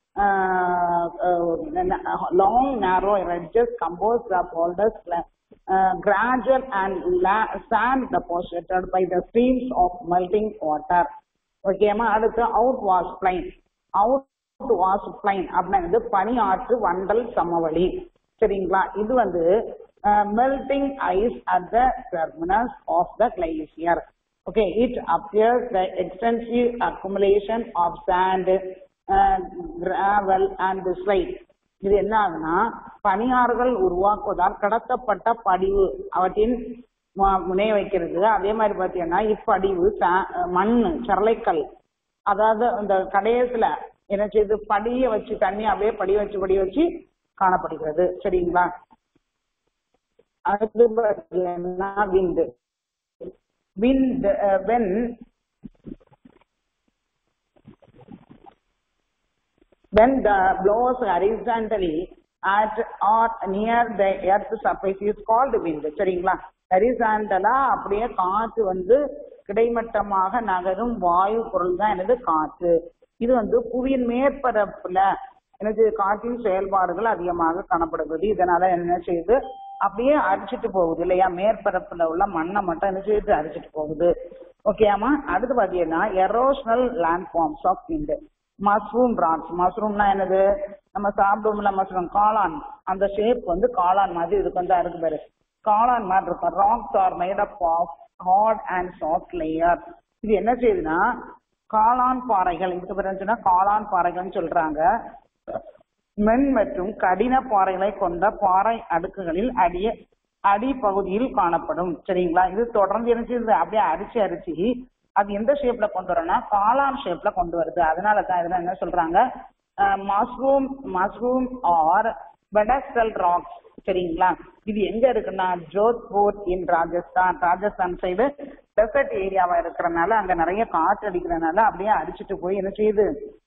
long narrow ridges compose boulders uh, gradual and la- sand deposited by the streams of melting water ஓகேமா அடுத்து outwash plain outwash plain அப்படின்னா வந்து பனி ஆற்று வண்டல் சமவெளி சரிங்களா இது வந்து melting ice at the terminus of the glacier okay it appears the extensive accumulation of sand gravel and silt இது என்ன ஆகுதுன்னா பனியாறுகள் உருவாக்குவதால் கடத்தப்பட்ட படிவு அவற்றின் ம- முனைய வைக்கிறது அதே மாதிரி பாத்தீங்கன்னா இப்படிவு சா- மண்ணு சரளைக்கல் அதாவது இந்த கடைசியில என்ன செய்யுது படிய வச்சு தண்ணி அப்படியே படிய வச்சு படிய வச்சு காணப்படுகிறது சரிங்களா அடுத்து பாத்தீங்கன்னா விந்து wind uh, when when the blows horizontally at or near the earth surface is called wind சரிங்களா ஹரிசாண்டலா அப்படியே காற்று வந்து கிடைமட்டமாக நகரும் வாயு பொருள் தான் எனது காற்று இது வந்து புவியின் மேற்பரப்புல எனது காற்றின் செயல்பாடுகள் அதிகமாக காணப்படுகிறது இதனால என்ன செய்யுது அப்படியே அரிச்சிட்டு போகுது இல்லையா மேற்பரப்புல உள்ள மண்ணை மட்டும் என்ன செய்யுது அரிச்சிட்டு போகுது ஓகேயாமா அடுத்து பாத்தீங்கன்னா erosional land forms of wind mushroom rocks மஷ்ரூம்னா என்னது நம்ம சாப்பிடுவோம்ல மஷ்ரூம் காளான் அந்த ஷேப் வந்து காளான் மாதிரி இருக்கு வந்து இருக்கு பாரு காளான் மாதிரி இருக்கும் rocks are made up of hard and soft layer இது என்ன செய்யுதுன்னா காளான் பாறைகள் இதுக்கு பேர் என்னச்சுன்னா காளான் பாறைகள்னு சொல்றாங்க மென் மற்றும் கடின பாறைகளை கொண்ட பாறை அடுக்குகளில் அடிய அடிப்பகுதியில் காணப்படும் சரிங்களா இது தொடர்ந்து என்ன செய்யுது அப்படியே அரிச்சு அரிச்சு அது எந்த ஷேப்ல கொண்டு வரோம்னா காளான் ஷேப்ல கொண்டு வருது அதனால தான் இதெல்லாம் என்ன சொல்றாங்க mushroom mushroom are pedestal rocks சரிங்களா இது எங்க இருக்குன்னா Jodhpur in Rajasthan Rajasthan side desert ஏரியாவா இருக்கிறனால அங்க நிறைய காற்று அடிக்கிறனால அப்படியே அடிச்சிட்டு போய் என்ன செய்யுது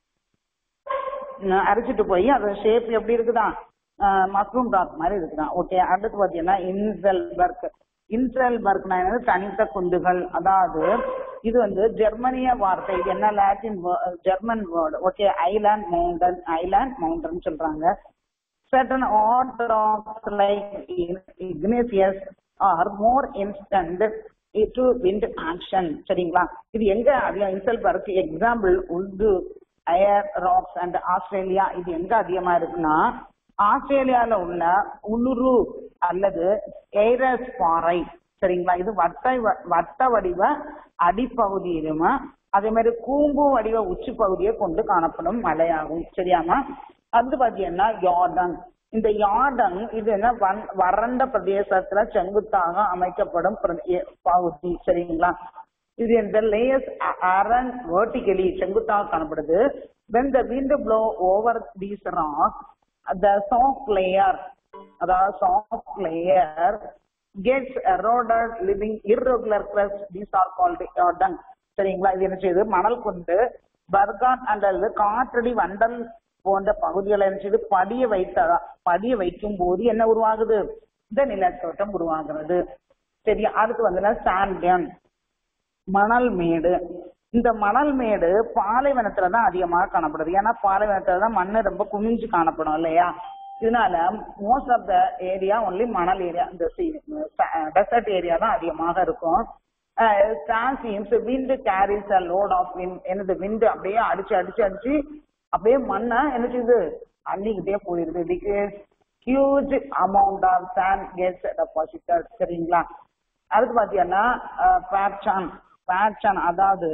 அஹ் அரைச்சிட்டு போய் அது ஷேப் எப்படி இருக்குதான் மஷ்ரூம் டாக் மாதிரி இருக்குதான் ஓகே அடுத்து பாத்தீங்கன்னா இன்செல்பர்க் இன்செல்பர்க்னா என்னது தனித்த குந்துகள் அதாவது இது வந்து ஜெர்மனிய வார்த்தை இது என்ன Latin German word okay island mountain island mountain சொல்றாங்க certain orthodox like Ignatius are more instant to wind action சரிங்களா இது எங்க அதிகம் inselberg example Uluru Ayers rocks and Australia இது எங்க அதிகமா இருக்குன்னா ஆஸ்திரேலியால உள்ள உளுரு அல்லது எய்ரஸ் பாறை சரிங்களா இது வட்ட வ- வட்ட வடிவ அடிப்பகுதியிலும் அதே மாதிரி கூம்பு வடிவ உச்சி பகுதியை கொண்டு காணப்படும் மலையாகும் சரியாமா அது பாத்தீங்கன்னா யார்டன் இந்த யார்டன் இது என்ன வன்- வறண்ட பிரதேசத்துல செங்குத்தாக அமைக்கப்படும் பிரதே- பகுதி சரிங்களா இது இந்த லேயர்ஸ் அரன் vertically செங்குத்தாக காணப்படுது when the wind blow over these rocks the soft layer அதாவது soft layer gets eroded leaving irregular crust these are called yardan சரிங்களா இது என்ன செய்யுது மணல் கொண்டு பர்கான் அல்லது காற்றடி வண்டல் போன்ற பகுதிகளை என்ன செய்யுது படிய வைத்ததா படிய வைக்கும் போது என்ன உருவாகுது இந்த நிலத்தோட்டம் உருவாகிறது சரி அடுத்து வந்து சாண்டியன் மணல் மேடு இந்த மணல் மேடு பாலைவனத்துல தான் அதிகமாக காணப்படுது ஏன்னா பாலைவனத்துல தான் மண்ணு ரொம்ப குமிஞ்சு காணப்படும் இல்லையா இதனால most of the area only மணல் ஏரியா இந்த டெசர்ட் ஏரியா தான் அதிகமாக இருக்கும் ஸ்டான்சியம்ஸ் wind carries a load of wind என்னது விண்ட் அப்படியே அடிச்சு அடிச்சு அடிச்சு அப்படியே மண்ணை என்ன செய்யுது அள்ளிக்கிட்டே போயிருது because huge amount of sand gets deposited சரிங்களா அடுத்து பாத்தீங்கன்னா பேட்சான் பேட்சான் அதாவது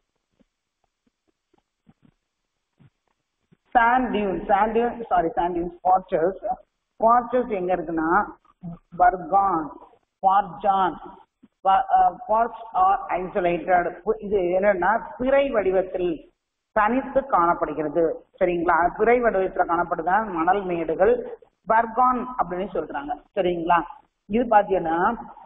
sand dune sand dune sorry sand dune ஸ்பாட்சஸ் ஸ்பாட்சஸ் எங்க இருக்குன்னா barchan barchan parts are isolated இது என்னன்னா பிறை வடிவத்தில் தனித்து காணப்படுகிறது சரிங்களா பிறை வடிவத்துல காணப்படுதான் மணல் மேடுகள் பர்கான் அப்படின்னு சொல்றாங்க சரிங்களா இது பாத்தீங்கன்னா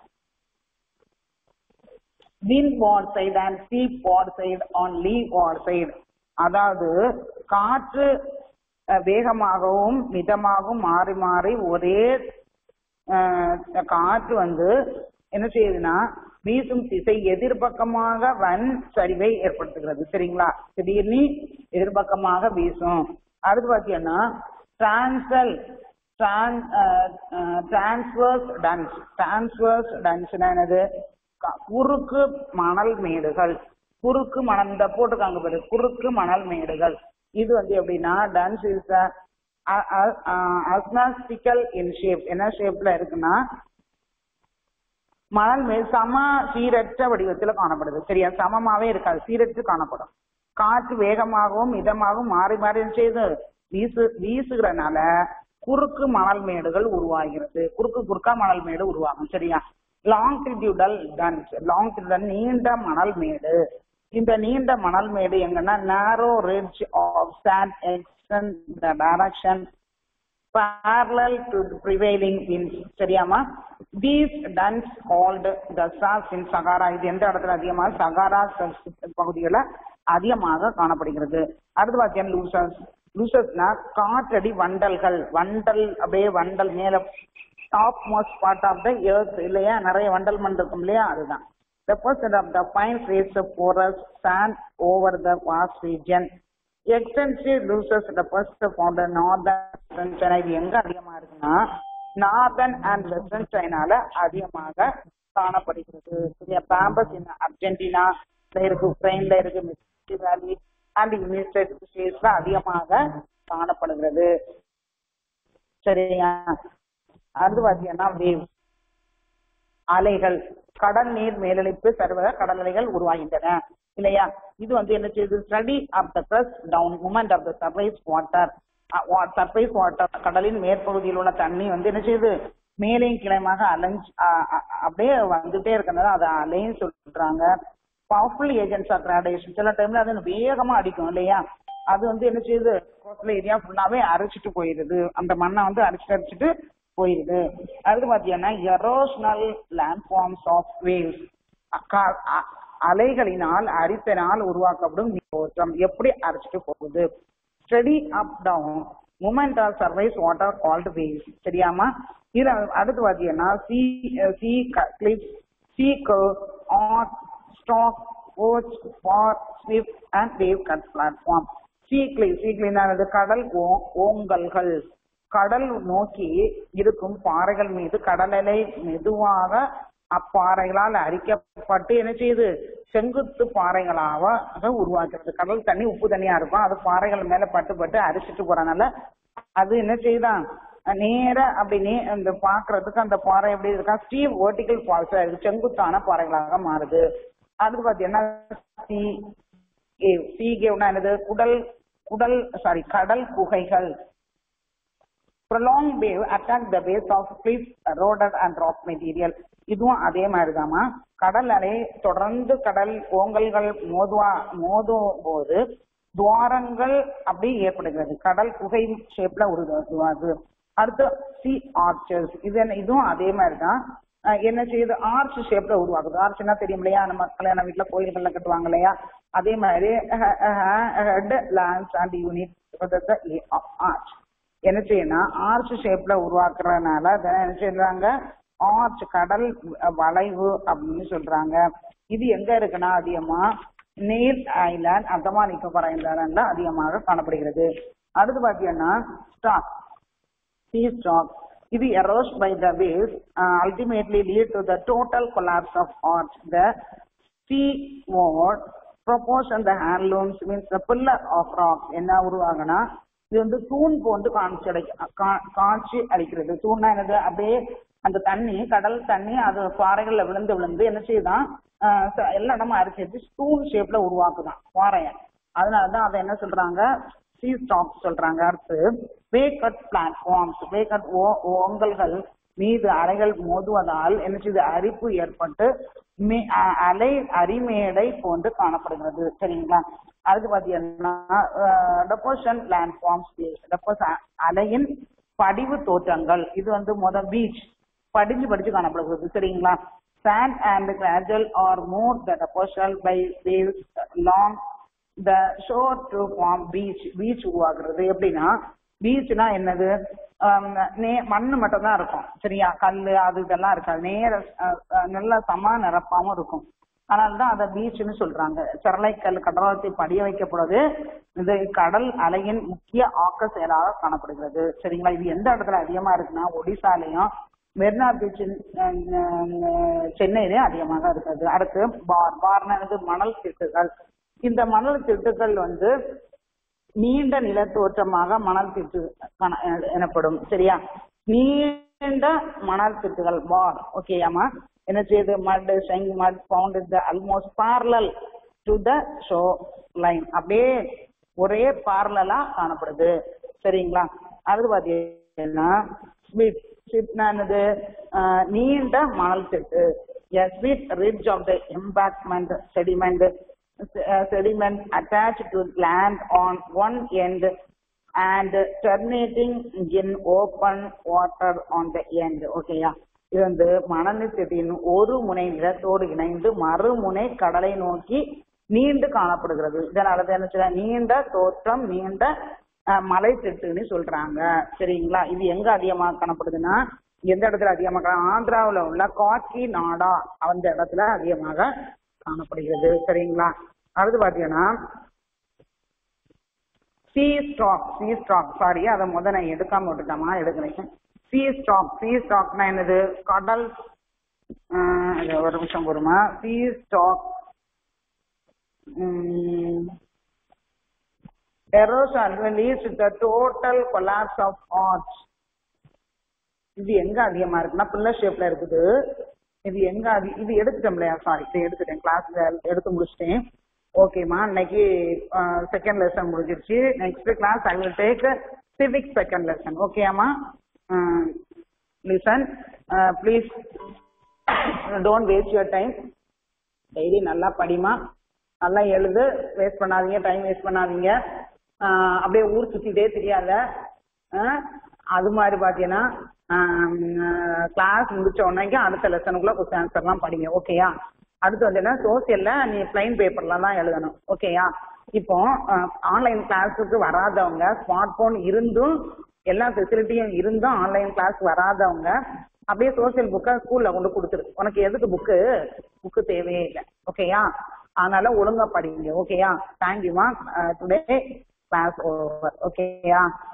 wind ward side and sea ward side on lee ward side அதாவது காற்று அஹ், வேகமாகவும் மிதமாகவும் மாறி மாறி ஒரே அஹ், காற்று வந்து என்ன செய்யுதுன்னா வீசும் திசை எதிர்பக்கமாக வன் சரிவை ஏற்படுத்துகிறது சரிங்களா திடீர்னு எதிர்பக்கமாக வீசும் அடுத்து பாத்தீங்கன்னா டிரான்சல் டிரான்ஸ்வர்ஸ் டன்ஸ் டிரான்ஸ்வர்ஸ் டன்ஸ்னா என்னது க- குறுக்கு மணல் மேடுகள் குறுக்கு மணல் இந்த போட்டுக்காங்க பாரு குறுக்கு மணல் மேடுகள் இது வந்து எப்படின்னா dunes is asymmetrical in shape என்ன ஷேப்ல இருக்குன்னா மணல் மேல் சம சீரற்ற வடிவத்துல காணப்படுது சரியா சமமாவே இருக்காது சீரற்று காணப்படும் காற்று வேகமாகவும் மிதமாகவும் மாறி மாறி என்ன செய்யுது வீசு வீசுகிறனால குறுக்கு மணல் மேடுகள் உருவாகிறது குறுக்கு குறுக்கா மணல் மேடு உருவாகும் சரியா லாங்கிடியூடல் டன்ஸ் லாங்கிடியூடல் நீண்ட மணல் மேடு இந்த நீண்ட மணல் மேடு எங்கன்னா narrow ridge of sand extend the direction parallel to the prevailing winds சரியாமா these duns called the sars in sahara இது எந்த இடத்துல அதிகமாக சகாரா பகுதிகளில் அதிகமாக காணப்படுகிறது அடுத்து பார்த்தீங்கன்னா லூசஸ் லூசஸ்னா காற்றடி வண்டல்கள் வண்டல் அப்படியே வண்டல் மேல topmost part of the earth இல்லையா நிறைய வண்டல் மண் இருக்கும் இல்லையா அதுதான் the percent of the fine rays of porous sand over the vast region extensive loess deposit for the northern China இது எங்க அதிகமா இருக்குன்னா நார்தர்ன் அண்ட் வெஸ்டர்ன் சைனால அதிகமாக காணப்படுகிறது சரியா பாம்பஸ் இன் அர்ஜென்டினா இருக்கு உக்ரைன்ல இருக்கு மிசிசிப்பி வேலி அண்ட் யுனைடெட் ஸ்டேட்ஸ்ல அதிகமாக காணப்படுகிறது சரியா அடுத்து பாத்தீங்கன்னா வேவ் அலைகள் கடல் நீர் மேலளிப்பு சர்வத கடல் அலைகள் உருவாகின்றன இல்லையா இது வந்து என்ன செய்யுது steady of the press down movement of the surface water surface water கடலின் மேற்பகுதியில் உள்ள தண்ணி வந்து என்ன செய்யுது மேலையும் கிளையமாக அலைஞ்சு அ- அ- அப்படியே வந்துட்டே இருக்கிறது அதை அலைன்னு சொல்றாங்க பவர்ஃபுல் ஏஜென்ட்ஸ் ஆஃப் கிராடேஷன் சில டைம்ல அது வேகமா அடிக்கும் இல்லையா அது வந்து என்ன செய்யுது கோஸ்டல் ஏரியா ஃபுல்லாவே அரைச்சிட்டு போயிருது அந்த மண்ணை வந்து அரைச்சிட்டு அரைச்சிட்டு போயிருது அடுத்து பாத்தீங்கன்னா எரோஷனல் லேண்ட்ஃபார்ம்ஸ் ஆஃப் வேவ்ஸ் அலைகளினால் அரித்தனால் உருவாக்கப்படும் நீரோட்டம் எப்படி அரைச்சிட்டு போகுது steady up down movement of surface water called waves சரியாமா இது அடுத்து பாத்தீங்கன்னா சி சி கிளிப் சி ஆட் stack cove bar spit and wave cut platform சீக்ளி சீக்ளினானது கடல் ஓ- ஓங்கல்கள் கடல் நோக்கி இருக்கும் பாறைகள் மீது கடலலை மெதுவாக அப்பாறைகளால் அரிக்கப்பட்டு என்ன செய்யுது செங்குத்து பாறைகளாக உருவாக்குறது கடல் தண்ணி உப்பு தண்ணியா இருக்கும் அது பாறைகள் மேல பட்டு பட்டு அரிச்சிட்டு போறதுனால அது என்ன செய்யுதான் நேரா அப்படி நே அந்த பாக்குறதுக்கு அந்த பாறை எப்படி இருக்கா ஸ்டீவ் வெர்டிகல் ஃபால்ஸா இருக்கு செங்குத்தான பாறைகளாக மாறுது அடுத்து பாத்தீங்கன்னா சி கேவ் சி கேவ்னா என்னது குடல் குடல் சாரி கடல் குகைகள் prolonged wave attack the base of cliff eroded and rock material இதுவும் அதே மாதிரிதாம்மா கடல் அலை தொடர்ந்து கடல் ஓங்கல்கள் மோதுவா மோதும் போது துவாரங்கள் அப்படி ஏற்படுகிறது கடல் குகை ஷேப்ல உருவாது அடுத்து சி ஆர்ச்சஸ் இது என்ன இதுவும் அதே மாதிரி தான் என்ன செய்யுது ஆர்ச் ஷேப்ல உருவாகுது ஆர்ச்னா தெரியும் இல்லையா நம்ம கல்யாண வீட்டுல கோயில்கள்ல கட்டுவாங்க இல்லையா அதே மாதிரி headlands and unit arch என்ன செய்யணும் ஆர்ச் ஷேப்ல உருவாக்குறதுனால அதை என்ன செய்யறாங்க ஆர்ச் கடல் வளைவு அப்படின்னு சொல்றாங்க இது எங்க இருக்குன்னா அதிகமா நீல் ஐலாண்ட் அந்தமான் நிக்கோபார் ஐலாண்ட்ல அதிகமாக காணப்படுகிறது அடுத்து பாத்தீங்கன்னா ஸ்டாக் sea stock இது erodes by the waves uh, ultimately lead to the total collapse of arch the seaward proportion the handlooms means the pillar of rock என்ன உருவாகுனா இது வந்து தூண் போன்று காட்சி அடை கா- காட்சி அளிக்கிறது தூண்னா என்னது அப்படியே அந்த தண்ணி கடல் தண்ணி அது பாறைகள்ல விழுந்து விழுந்து என்ன செய்யுதான் ஆஹ் ச- எல்லா இடமும் அரிச்சு தூண் ஷேப்ல உருவாக்குதான் பாறைய அதனாலதான் அதை என்ன சொல்றாங்க சி ஸ்டாக் சொல்றாங்க அடுத்து வேகட் பிளாட்ஃபார்ம்ஸ் வேகட் ஓங்கல்கள் மீது அலைகள் மோதுவதால் என்ன செய்யுது அரிப்பு ஏற்பட்டு மே- அ- அலை அரிமேடை போன்று காணப்படுகிறது சரிங்களா அதுக்கு பாத்தீங்கன்னா டெபோஷன் லேண்ட்ஃபார்ம்ஸ் டெபோஸ் அலையின் படிவு தோற்றங்கள் இது வந்து முத பீச் படிஞ்சு படிச்சு காணப்படுகிறது சரிங்களா sand and gradual or more the deposition by waves long the shore to form beach beach உருவாக்குறது எப்படின்னா பீச்னா என்னது ஆம், நே மண்ணு மட்டும் தான் இருக்கும் சரியா கல்லு அது இதெல்லாம் இருக்காது நேர அஹ், அஹ், நல்ல சம நிரப்பாம இருக்கும் அதனாலதான் அதை பீச்னு சொல்றாங்க சரளைக்கல் கடலத்தை படிய வைக்கப்படுவது இது கடல் அலையின் முக்கிய ஆக்க செயலாக காணப்படுகிறது சரிங்களா இது எந்த இடத்துல அதிகமா இருக்குன்னா ஒடிசாலையும் மெரினா பீச் சென்னையிலே அதிகமாக இருக்குது அடுத்து பார் பார்னது மணல் திட்டுகள் இந்த மணல் திட்டுகள் வந்து நீண்ட நிலத்தோற்றமாக மணல் திட்டு காண- எனப்படும் சரியா நீண்ட மணல் திட்டுகள் பார் ஓகேயாமா என்ன செய்யுது மட் செங் mud bound the almost parallel to the shoreline அப்படியே ஒரே பார்லலா காணப்படுது சரிங்களா அது பாத்தீங்கன்னா ஸ்வீட் ஷிப்னானது நீண்ட மணல் திட்டு a sweet ridge of the embankment sediment uh, sediment attached to land on one end and terminating in open water on the end ஓகேயா இது வந்து மணல் திட்டின் ஒரு முனை நிலத்தோடு இணைந்து மறுமுனை கடலை நோக்கி நீண்டு காணப்படுகிறது இதனால தான் என்ன சொல்றாங்க? நீண்ட தோற்றம் நீண்ட அஹ், மலை திட்டுன்னு சொல்றாங்க சரிங்களா இது எங்க அதிகமா காணப்படுதுன்னா எந்த இடத்துல அதிகமாக காண- ஆந்திராவுல உள்ள காக்கி நாடா அந்த இடத்துல அதிகமாக காணப்படுகிறது சரிங்களா அடுத்து பாத்தீங்கன்னா sea stack sea stack sorry அதை முத நான் எடுக்காம விட்டுட்டோமா எடுக்கிறேன் சி ஸ்டாக் சி ஸ்டாக்னா என்னது கடல் ஆஹ் இது ஒரு நிமிஷம் பொறுமா sea stack erosion leads to the total collapse of arch இது எங்க அதிகமா இருக்குன்னா பில்லர் ஷேப்ல இருக்குது இது எங்க அதி இது எடுத்துட்டோம் இல்லையா சாரி இதை எடுத்துட்டேன் கிளாஸ்ல எடுத்து முடிச்சிட்டேன் ஓகேம்மா இன்னைக்கு செகண்ட் லெசன் முடிஞ்சிருச்சு next class I will take civic second lesson ஓகேம்மா listen please don't waste your time daily நல்லா படிமா நல்லா எழுது வேஸ்ட் பண்ணாதீங்க டைம் வேஸ்ட் பண்ணாதீங்க ஆஹ் அப்படியே ஊர் சுத்திட்டே தெரியாத ஆஹ் அது மாதிரி பாத்தீங்கன்னா கிளாஸ் முடிச்ச உடனே அடுத்த லெசனுக்குள்ள கொஸ்டின் ஆன்சர்லாம் படிங்க ஓகேயா அடுத்து வந்து என்ன சோசியல்ல நீ பிளைன் பேப்பர்ல தான் எழுதணும் ஓகேயா இப்போ ஆன்லைன் கிளாஸுக்கு வராதவங்க ஸ்மார்ட் போன் இருந்தும் எல்லா ஃபெசிலிட்டியும் இருந்தும் ஆன்லைன் கிளாஸ் வராதவங்க அப்படியே சோசியல் புக்கை ஸ்கூல்ல கொண்டு கொடுத்துரு உனக்கு எதுக்கு புக்கு புக்கு தேவையே இல்லை ஓகேயா அதனால ஒழுங்கா படிங்க ஓகேயா தேங்க்யூமா டுடே கிளாஸ் ஓவர் ஓகேயா